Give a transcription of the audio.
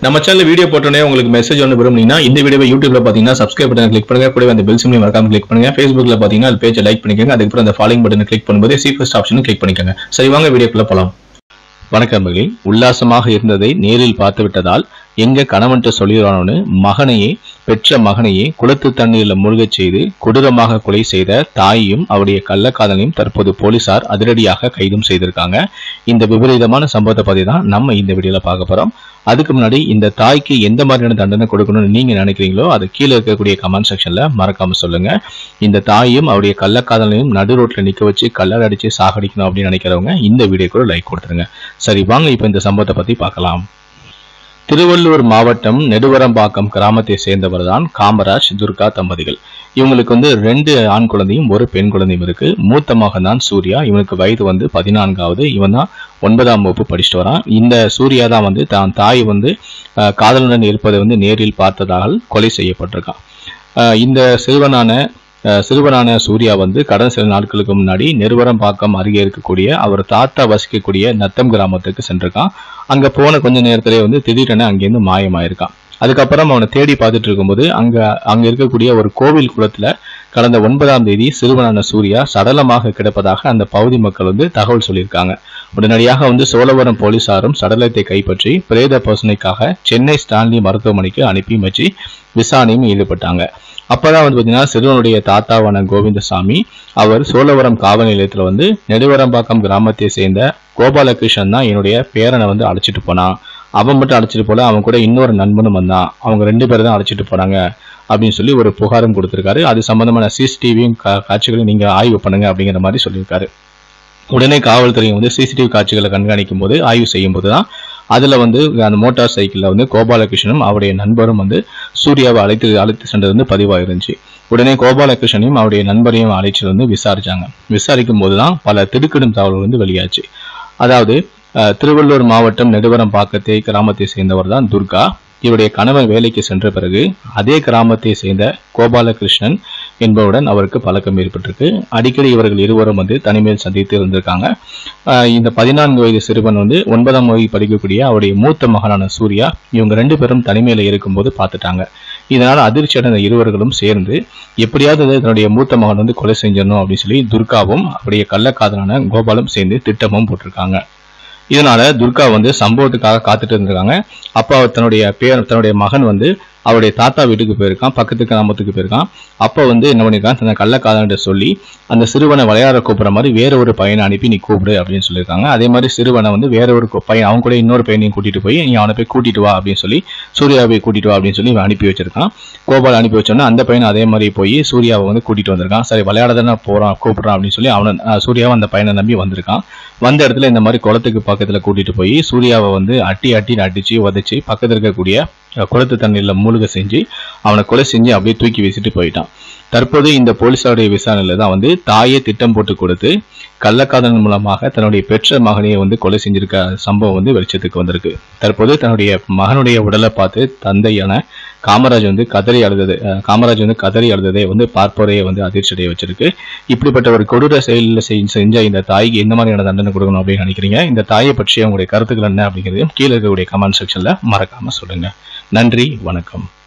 நம்ம channel video போட்டோன்னே உங்களுக்கு மெசேஜ் ஒன்று விரும்புனீங்கன்னா இந்த வீடியோவை யூடியூப்ல பாத்தீங்கன்னா சப்ஸ்கிரைப் பட்டன் கிளிக் பண்ணுங்க கூடவே அந்த பெல் சிம்லையும் மறக்காம கிளிக் பண்ணுங்க ஃபேஸ்புக்ல பாத்தீங்கன்னா அது பேஜை லைக் பண்ணிக்கோங்க அதுக்கப்புறம் அந்த ஃபாலோயிங் பட்டனை கிளிக் பண்ணும்போது சி ஃபர்ஸ்ட் ஆப்ஷனும் கிளிக் பண்ணிக்கோங்க சரி வாங்க வீடியோக்குள்ள போலாம் வணக்கம் மகளே உல்லாசமாக இருந்ததை நேரில் பார்த்து விட்டதால் எங்க கணவன்கிட்ட சொல்லிடுறானு மகனையே பெற்ற மகனையே குளத்து தண்ணீரில் மூழ்கச் செய்து கொடூரமாக கொலை செய்த தாயையும் அவருடைய கள்ளக்காதலையும் தற்போது போலீசார் அதிரடியாக கைதும் செய்திருக்காங்க இந்த விபரீதமான சம்பவத்தை பத்தி தான் நம்ம இந்த வீடியோல பார்க்க போறோம் அதுக்கு முன்னாடி இந்த தாய்க்கு எந்த மாதிரியான தண்டனை கொடுக்கணும்னு நீங்க நினைக்கிறீங்களோ அதை கீழே இருக்கக்கூடிய கமெண்ட் செக்ஷன்ல மறக்காம சொல்லுங்க இந்த தாயும் அவருடைய கள்ளக்காதலையும் நடு ரோட்ல நிக்க வச்சு கல்லர் அடிச்சு சாகடிக்கணும் அப்படின்னு நினைக்கிறவங்க இந்த வீடியோக்கு ஒரு லைக் கொடுத்துருங்க சரி வாங்க இப்போ இந்த சம்பவத்தை பத்தி பார்க்கலாம் திருவள்ளூர் மாவட்டம் நெடுவரம்பாக்கம் கிராமத்தை சேர்ந்தவர் தான் காமராஜ் துர்கா தம்பதிகள் இவங்களுக்கு வந்து ரெண்டு ஆண் குழந்தையும் ஒரு பெண் குழந்தையும் இருக்கு மூத்த மகன் தான் சூர்யா இவனுக்கு வயது வந்து பதினான்காவது இவன் தான் ஒன்பதாம் வகுப்பு படிச்சுட்டு வரான் இந்த சூர்யா தான் வந்து தான் தாய் வந்து அஹ், காதலனுடன் இருப்பதை வந்து நேரில் பார்த்ததால் கொலை செய்யப்பட்டிருக்கான் அஹ், இந்த சிறுவனான அஹ், சிறுவனான சூர்யா வந்து கடந்த சில நாட்களுக்கு முன்னாடி நெருவரம்பாக்கம் அருகே இருக்கக்கூடிய அவர் தாத்தா வசிக்கக்கூடிய நத்தம் கிராமத்துக்கு சென்றிருக்கான் அங்க போன கொஞ்ச நேரத்திலே வந்து திடீரென அங்கேருந்து மாயமாயிருக்கான் அதுக்கப்புறம் அவனை தேடி பார்த்துட்டு இருக்கும்போது அங்க அங்க இருக்கக்கூடிய ஒரு கோவில் குளத்துல கடந்த ஒன்பதாம் தேதி சிறுவனான சூர்யா சடலமாக கிடப்பதாக அந்த பகுதி மக்கள் வந்து தகவல் சொல்லியிருக்காங்க உடனடியாக வந்து சோழவரம் போலீசாரும் சடலத்தை கைப்பற்றி பிரேத பரிசோதனைக்காக சென்னை ஸ்டான்லி மருத்துவமனைக்கு அனுப்பி வச்சு விசாரணையும் ஈடுபட்டாங்க அப்பதான் வந்து பாத்தீங்கன்னா சிறுவனுடைய தாத்தாவான கோவிந்தசாமி அவர் சோழவரம் காவல் நிலையத்துல வந்து நெடுவரம்பாக்கம் கிராமத்தை சேர்ந்த கோபாலகிருஷ்ணன் தான் என்னுடைய பேரனை வந்து அழைச்சிட்டு போனான் அவன் மட்டும் அழைச்சிட்டு போல அவன் கூட இன்னொரு நண்பனும் வந்தான் அவங்க ரெண்டு பேரும் தான் அழைச்சிட்டு போனாங்க அப்படின்னு சொல்லி ஒரு புகாரும் கொடுத்திருக்காரு அது சம்பந்தமான சிசிடிவியும் காட்சிகளையும் நீங்க ஆய்வு பண்ணுங்க அப்படிங்கிற மாதிரி சொல்லியிருக்காரு உடனே காவல்துறையும் வந்து சிசிடிவி காட்சிகளை கண்காணிக்கும் போது ஆய்வு செய்யும் போது தான் அதுல வந்து அந்த மோட்டார் சைக்கிள்ல வந்து கோபாலகிருஷ்ணனும் அவருடைய நண்பரும் வந்து சூர்யாவை அழைத்து அழைத்து சென்றது வந்து பதிவாயிருந்துச்சு உடனே கோபாலகிருஷ்ணனையும் அவருடைய நண்பரையும் அழைச்சு வந்து விசாரிச்சாங்க விசாரிக்கும் போது தான் பல திடுக்கிடும் தகவல்கள் வந்து வெளியாச்சு அதாவது அஹ், திருவள்ளூர் மாவட்டம் நெடுவரம் பாக்கத்தை கிராமத்தை சேர்ந்தவர் தான் துர்கா இவருடைய கணவன் வேலைக்கு சென்ற பிறகு அதே கிராமத்தை சேர்ந்த கோபாலகிருஷ்ணன் என்பவருடன் அவருக்கு பழக்கம் ஏற்பட்டிருக்கு அடிக்கடி இவர்கள் இருவரும் வந்து தனிமையில் சந்தித்து இருந்திருக்காங்க ஆஹ் இந்த பதினான்கு வயது சிறுவன் வந்து ஒன்பதாம் வகுப்பு படிக்கக்கூடிய அவருடைய மூத்த மகனான சூர்யா இவங்க ரெண்டு பேரும் தனிமையில இருக்கும்போது பார்த்துட்டாங்க இதனால அதிர்ச்சி அடைந்த இருவர்களும் சேர்ந்து எப்படியாவது வந்து தன்னுடைய மூத்த மகன் வந்து கொலை செஞ்சிடணும் அப்படின்னு சொல்லி துர்காவும் அவருடைய கள்ளக்காதலான கோபாலும் சேர்ந்து திட்டமும் போட்டிருக்காங்க இதனால துர்கா வந்து சம்பவத்துக்காக காத்துட்டு இருந்திருக்காங்க அப்போ அவர் தன்னுடைய பேர் தன்னுடைய மகன் வந்து அவருடைய தாத்தா வீட்டுக்கு போயிருக்கான் பக்கத்து கிராமத்துக்கு போயிருக்கான் அப்போ வந்து என்ன பண்ணிருக்கான் தன்னை கள்ளக்காதன்ட்ட சொல்லி அந்த சிறுவனை விளையாட கூப்பிடுற மாதிரி வேற ஒரு பையனை அனுப்பி நீ கூப்பிடு அப்படின்னு சொல்லியிருக்காங்க அதே மாதிரி சிறுவனை வந்து வேற ஒரு கு- பையன் அவன் கூட இன்னொரு பையனையும் கூட்டிட்டு போய் நீ அவனை போய் கூட்டிட்டு வா அப்படின்னு சொல்லி சூர்யாவை கூட்டிட்டு வா அப்படின்னு சொல்லி இவன் அனுப்பி வச்சிருக்கான் கோபால் அனுப்பி வச்சோன்னா அந்த பையன் அதே மாதிரி போய் சூர்யாவை வந்து கூட்டிட்டு வந்திருக்கான் சரி விளையாட தானே போறான் கூப்பிடுறான் அப்படின்னு சொல்லி அவனை அஹ், சூர்யாவை அந்த பையனை நம்பி வந்திருக்கான் வந்த இடத்துல இந்த மாதிரி குளத்துக்கு பக்கத்துல கூட்டிட்டு போய் சூர்யாவை வந்து அட்டி அட்டி அடிச்சு உதைச்சு பக்கத்துல இருக்கக்கூடிய அஹ், குளத்து தண்ணீர்ல மூழ்க செஞ்சு அவனை கொலை செஞ்சு அப்படியே தூக்கி வீசிட்டு போயிட்டான் தற்போது இந்த போலீசாருடைய விசாரணையில தான் வந்து தாயை திட்டம் போட்டு கொடுத்து கள்ளக்காதலன் மூலமாக தன்னுடைய பெற்ற மகனையை வந்து கொலை செஞ்சிருக்க சம்பவம் வந்து வெளிச்சத்துக்கு வந்திருக்கு தற்போது தன்னுடைய மகனுடைய உடலை பார்த்து தந்தையான காமராஜ் வந்து கதறி அழுதது அஹ், காமராஜ் வந்து கதறி அழுததை வந்து பார்ப்போரையே வந்து அதிர்ச்சி அடைய வச்சிருக்கு இப்படிப்பட்ட ஒரு கொடூர செயலில் செஞ்ச இந்த தாய்க்கு எந்த மாதிரியான தண்டனை கொடுக்கணும் அப்படின்னு நினைக்கிறீங்க இந்த தாயை பற்றி உங்களுடைய கருத்துக்கள் என்ன அப்படிங்கிறதையும் கீழே இருக்கக்கூடிய கமெண்ட் செக்ஷன்ல மறக்காம சொல்லுங்க நன்றி வணக்கம்